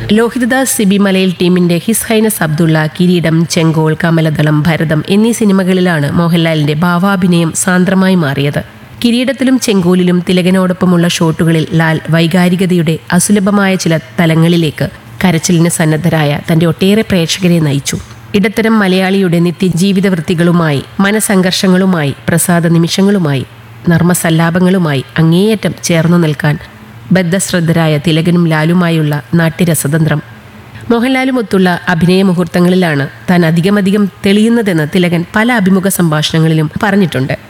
ലോഹിതദാസ് സിബി മലയിൽ ടീമിന്റെ his highness Abdulla കിരീടം ചെങ്കോൾ കമലദളം ഭരതം എന്നീ സിനിമകളിലാണ് മോഹൻലാലിന്റെ ഭാവാഭിനയം സാന്ദ്രമായി മാറിയത് കിരീടത്തിലും ചെങ്കോലിലും തിലകനോടൊപ്പമുള്ള ഷോട്ടുകളിൽ ലാൽ വൈകാരികതയുടെ അസുലഭമായ ചില തലങ്ങളിലേക്ക് കരച്ചിലിന് സന്നദ്ധരായ തന്റെ ഒട്ടേറെ പ്രേക്ഷകരെ നയിച്ചു ഇടത്തരം മലയാളിയുടെ നിത്യജീവിത വൃത്തികളുമായി മനസംഘർഷങ്ങളുമായി പ്രസാദ നിമിഷങ്ങളുമായി നർമ്മസല്ലാപങ്ങളുമായി അങ്ങേയറ്റം ചേർന്നു നിൽക്കാൻ ബദ്ധശ്രദ്ധരായ തിലകനും ലാലുമായുള്ള നാട്യരസതന്ത്രം മോഹൻലാലുമൊത്തുള്ള അഭിനയ മുഹൂർത്തങ്ങളിലാണ് താൻ അധികമധികം തെളിയുന്നതെന്ന് തിലകൻ പല അഭിമുഖ സംഭാഷണങ്ങളിലും പറഞ്ഞിട്ടുണ്ട്